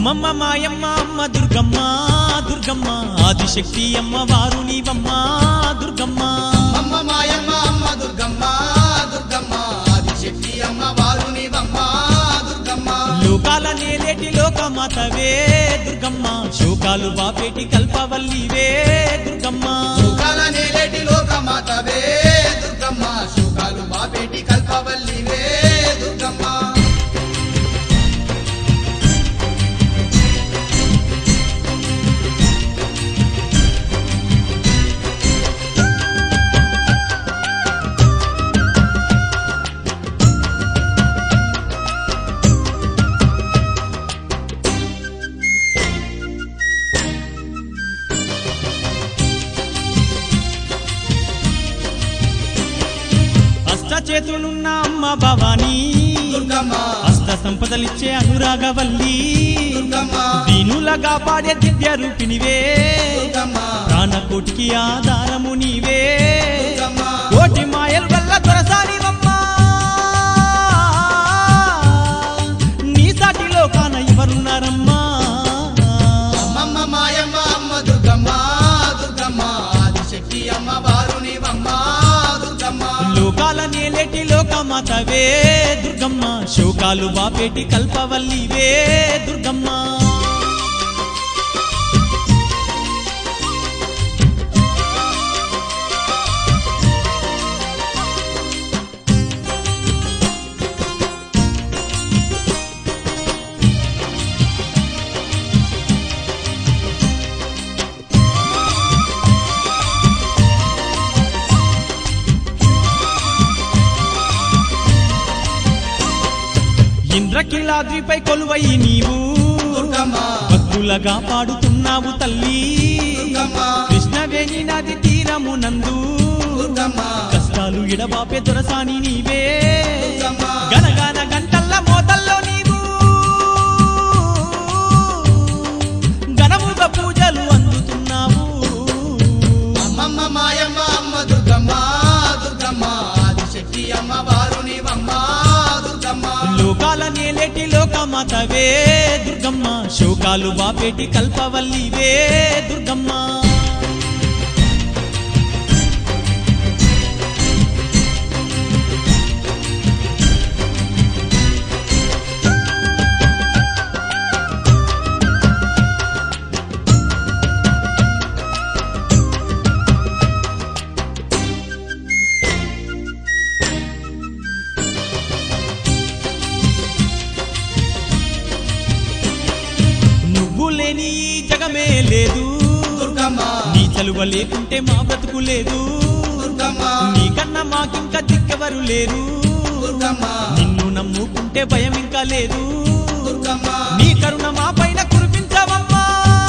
అమ్మమ్మ మాయమ్మ అమ్మ దుర్గమ్మ దుర్గమ్మ ఆదిశక్తి అమ్మ వారు నీవమ్మ దుర్గమ్మ అమ్మ మాయమ్మ అమ్మ దుర్గమ్మ దుర్గమ్మ ఆదిశక్తి అమ్మ వారునివమ్మ దుర్గమ్మ లోకాల నేలేటి లోకమాతవే దుర్గమ్మ శోకాలు బాపేటి కల్పవల్లివే దుర్గమ్మ సుఖాల నేలేటి లోకమాతవే దుర్గమ్మ సుఖాలు బాపేటి కల్పవల్లివే దుర్గమ్మ అష్ట చేతులున్న అమ్మ భవానీ దుర్గమ్మ అష్ట సంపదలిచ్చే అనురాగవల్లి దుర్గమ్మ దీనులగా పాడే దివ్య రూపినివే దుర్గమ్మ ప్రాణకోటికి ఆధారము నీవే దుర్గమ్మ కోటి మాయలు వల్ల దొరసానివమ్మా నీ సాటిలో కాన ఎవరున్నారమ్మా అమ్మమ్మ మాయమ్మ అమ్మ దుర్గమ్మ దుర్గమ్మ ఆదిశక్తి అమ్మ వారునివమ్మ దుర్గమ్మ లోకాల నేలేటి లోకమాతవే దుర్గమ్మ శోకాలు బాపేటి కల్పవల్లివే దుర్గమ్మ ఇంద్రకిలాద్రిపై కొలువై నీవు దుర్గమ్మ భక్తులగా పాడుతున్నావు తల్లి దుర్గమ్మ కృష్ణవేణి నది తీరమునందు దుర్గమ్మ కష్టాలు ఎడబాపే దొరసాని నీవే దుర్గమ్మ గనగాన గంటల్ల మోతల్లో నీవు ఘనముగా పూజలు అందుతున్నావు అమ్మమ్మ మాయమ్మ అమ్మ దుర్గమ్మ దుర్గమ్మ ఆదిశక్తి అమ్మ వారునివమ్మ దుర్గమ్మ లోకాల నేలేటి లోకమాతవే దుర్గమ్మ శోకాలు బాపేటి కల్పవల్లివే దుర్గమ్మ నువ్వు లేని ఈ జగమే లేదు దుర్గమ్మ నీ చలువ లేకుంటే మా బ్రతుకు లేదు దుర్గమ్మ నీకన్నా మాకింక దిక్కెవరు లేరు దుర్గమ్మ నిన్ను నమ్ముకుంటే భయం ఇంకా లేదు దుర్గమ్మ నీ కరుణ మా పైన కురిపించవమ్మా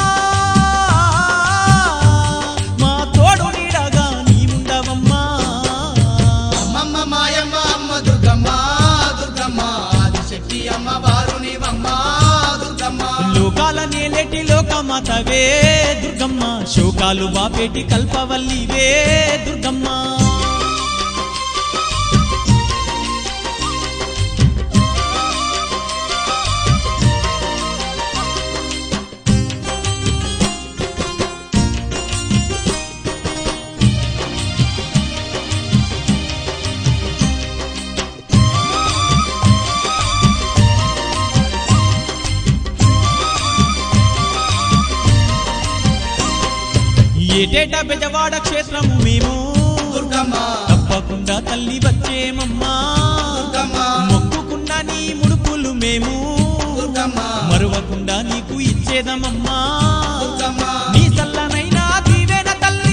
మా తోడు నీడగా నీ ఉండవమ్మా అమ్మమ్మ మాయమ్మ అమ్మ దుర్గమ్మ దుర్గమ్మ ఆదిశక్తి అమ్మ వారునివమ్మ దుర్గమ్మ లోకాల నేలేటి లోకమాతవే దుర్గమ్మ శోకాలు బాపేటి కల్పవల్లివే దుర్గమ్మ ఏటేటా బెజవాడ క్షేత్రము మేము దుర్గమ్మ తప్పకుండా తల్లి వచ్చేమమ్మా దుర్గమ్మ మొక్కుకున్న నీ ముడుపులు మేము దుర్గమ్మ మరువకుండా నీకు ఇచ్చేదమమ్మా దుర్గమ్మ నీ చల్లనైనా దీవెన తల్లి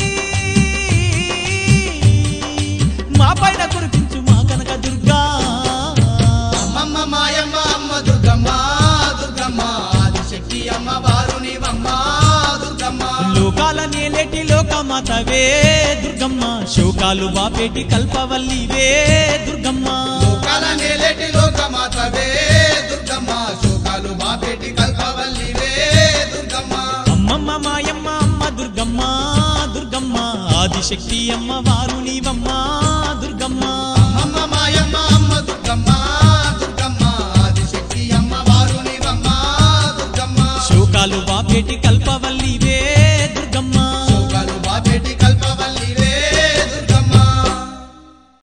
మా పైన కురిపించు మా కనక దుర్గా అమ్మమ్మ మాయమ్మ అమ్మ దుర్గమ్మ దుర్గమ్మ ఆదిశక్తి అమ్మ వారునివమ్మ దుర్గమ్మ లోకాల నేలేటి లోకమాతవే దుర్గమ్మ శోకాలు బాపేటి కల్పవల్లివే దుర్గమ్మ లోకాల నేలేటి లోకమాతవే దుర్గమ్మ శోకాలు బాపేటి కల్పవల్లివే దుర్గమ్మ అమ్మమ్మ మాయమ్మ అమ్మ దుర్గమ్మ దుర్గమ్మ ఆదిశక్తి అమ్మ వారు నీవమ్మ దుర్గమ్మ అమ్మమ్మ మాయమ్మ అమ్మ దుర్గమ్మ దుర్గమ్మ ఆదిశక్తి అమ్మ వారునివమ్మ దుర్గమ్మ బాపేటి